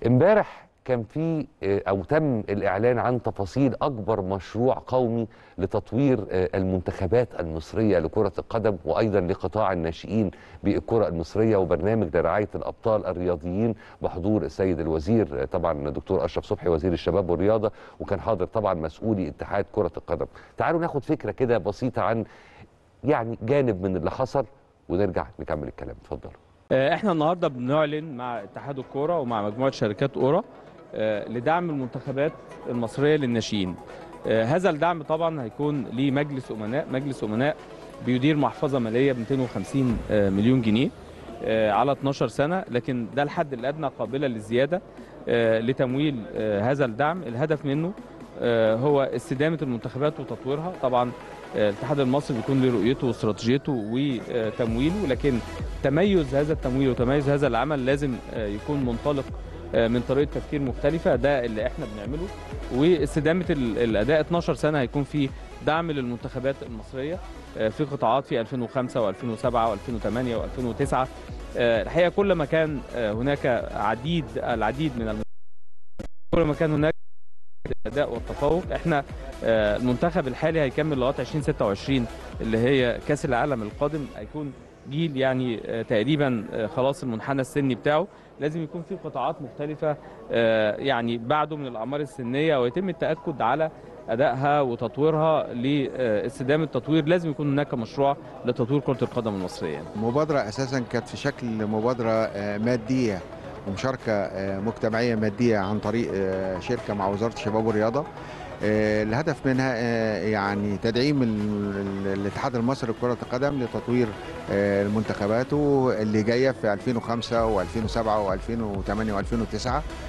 امبارح كان في آه، او تم الاعلان عن تفاصيل اكبر مشروع قومي لتطوير آه، المنتخبات المصريه لكره القدم وايضا لقطاع الناشئين بالكره المصريه وبرنامج لرعايه الابطال الرياضيين بحضور السيد الوزير آه، طبعا دكتور اشرف صبحي وزير الشباب والرياضه وكان حاضر طبعا مسؤولي اتحاد كره القدم تعالوا ناخد فكره كده بسيطه عن يعني جانب من اللي حصل ونرجع نكمل الكلام اتفضلوا آه، احنا النهارده بنعلن مع اتحاد الكوره ومع مجموعه شركات اورا آه، لدعم المنتخبات المصريه للناشئين آه، هذا الدعم طبعا هيكون ليه مجلس امناء مجلس امناء بيدير محفظه ماليه ب 250 آه، مليون جنيه آه، على 12 سنه لكن ده الحد الادنى قابله للزياده آه، لتمويل آه، هذا الدعم الهدف منه آه، هو استدامه المنتخبات وتطويرها طبعا آه، الاتحاد المصري بيكون له رؤيته واستراتيجيته وتمويله لكن تميز هذا التمويل وتميز هذا العمل لازم آه، يكون منطلق آه، من طريقه تفكير مختلفه ده اللي احنا بنعمله واستدامه ال- الاداء 12 سنه هيكون في دعم للمنتخبات المصريه آه، في قطاعات في 2005 و2007 و2008 و2009 الحقيقه كل ما كان آه، هناك عديد العديد من الم... كل ما كان هناك الاداء والتفوق احنا آه، المنتخب الحالي هيكمل لغايه 2026 اللي هي كاس العالم القادم هيكون جيل يعني آه، تقريبا آه، خلاص المنحنى السني بتاعه لازم يكون في قطاعات مختلفه آه، يعني بعده من الاعمار السنيه ويتم التاكد على ادائها وتطويرها لاستدامه التطوير لازم يكون هناك مشروع لتطوير كره القدم المصريه يعني. المبادرة أساسا كانت في شكل مبادرة آه، مادية ومشاركة آه، مجتمعية مادية عن طريق آه، شركة مع وزارة الشباب والرياضة آه، الهدف منها آه، يعني تدعيم ال- ال- الاتحاد المصري لكرة القدم لتطوير آه، المنتخبات اللي جاية في 2005 و2007 و2008 و2009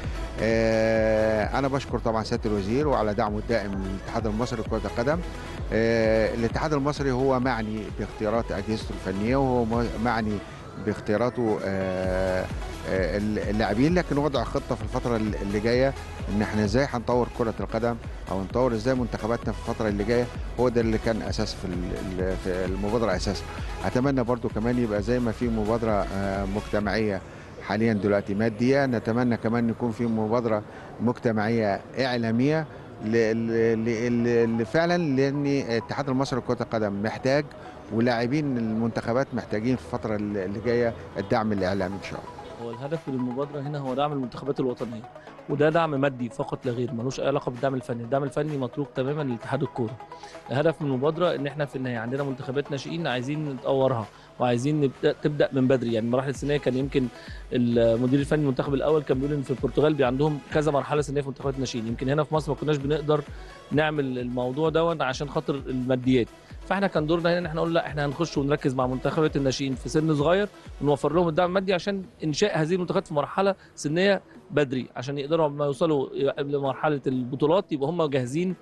أنا بشكر طبعا سيادة الوزير وعلى دعمه الدائم للاتحاد المصري لكرة القدم آه، الاتحاد المصري هو معني باختيارات اجهزته الفنيه وهو م- معني باختياراته آه، آه، اللاعبين لكن وضع خطه في الفتره ال- اللي جايه ان احنا ازاي هنطور كره القدم او نطور ازاي منتخباتنا في الفتره اللي جايه هو ده اللي كان اساس في ال- ال- في المبادره اساسا اتمنى برضو كمان يبقى زي ما في مبادره آه، مجتمعيه حاليا دلوقتي ماديه نتمنى كمان يكون في مبادره مجتمعيه اعلاميه ل- ل- ل- ل- فعلا لان الاتحاد المصري لكره القدم محتاج ولاعبين المنتخبات محتاجين في الفتره اللي جايه الدعم الاعلامي ان شاء الله هو الهدف من المبادرة هنا هو دعم المنتخبات الوطنية وده دعم مادي فقط لا غير ملوش أي علاقة بالدعم الفني، الدعم الفني متروك تماما لاتحاد الكورة. الهدف من المبادرة إن إحنا في النهاية عندنا منتخبات ناشئين عايزين نطورها وعايزين نبدأ تبدأ من بدري يعني المراحل السنية كان يمكن المدير الفني المنتخب الأول كان بيقول إن في البرتغال بي عندهم كذا مرحلة سنية في منتخبات الناشئين، يمكن هنا في مصر ما كناش بنقدر نعمل الموضوع ده عشان خاطر الماديات. فاحنا كان دورنا هنا ان احنا نقول لا احنا هنخش ونركز مع منتخبات الناشئين في سن صغير ونوفر لهم الدعم المادي عشان انشاء هذه المنتخبات في مرحله سنيه بدري عشان يقدروا لما يوصلوا قبل مرحله البطولات يبقى هم جاهزين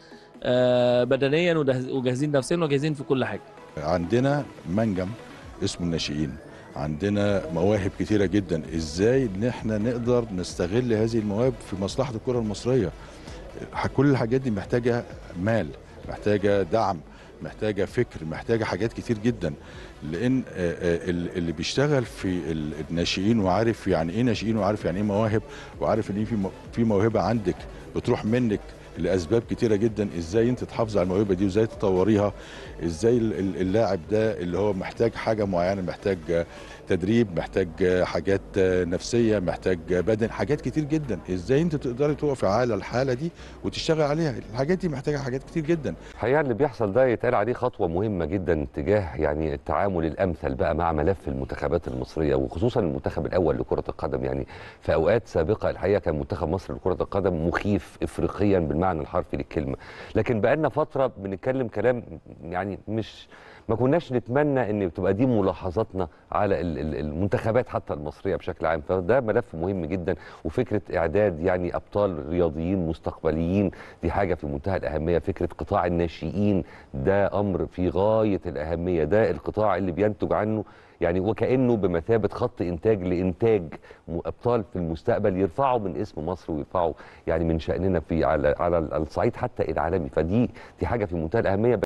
آه، بدنيا وجاهز- وجاهزين نفسيا وجاهزين في كل حاجه عندنا منجم اسمه الناشئين عندنا مواهب كتيرة جدا ازاي ان احنا نقدر نستغل هذه المواهب في مصلحة الكرة المصرية ح- كل الحاجات دي محتاجة مال محتاجة دعم محتاجة فكر محتاجة حاجات كتير جدا لان آه، آه، ال- اللي بيشتغل في ال- الناشئين وعارف يعني ايه ناشئين وعارف يعني ايه مواهب وعارف ان إيه في مو- في موهبة عندك بتروح منك لاسباب كتيره جدا ازاي انت تحافظي على الموهبه دي وازاي تطوريها ازاي ال- ال- اللاعب ده اللي هو محتاج حاجه معينه محتاج آه، تدريب محتاج آه، حاجات آه، نفسيه محتاج آه، بدن حاجات كتير جدا ازاي انت تقدري تقفي على الحاله دي وتشتغل عليها الحاجات دي محتاجه حاجات كتير جدا الحقيقه اللي بيحصل ده يتقال عليه خطوه مهمه جدا تجاه يعني التعامل الامثل بقى مع ملف المنتخبات المصريه وخصوصا المنتخب الاول لكره القدم يعني في اوقات سابقه الحقيقه كان منتخب مصر لكره القدم مخيف افريقيا بالمعنى الحرفي للكلمه لكن بقالنا فتره بنتكلم كلام يعني مش ما كناش نتمنى ان تبقى دي ملاحظاتنا على ال- ال- المنتخبات حتى المصريه بشكل عام فده ملف مهم جدا وفكره اعداد يعني ابطال رياضيين مستقبليين دي حاجه في منتهى الاهميه فكره قطاع الناشئين ده امر في غايه الاهميه ده القطاع اللي بينتج عنه يعني وكانه بمثابه خط انتاج لانتاج م- ابطال في المستقبل يرفعوا من اسم مصر ويرفعوا يعني من شاننا في على على الصعيد حتى العالمي فدي دي حاجه في منتهى الاهميه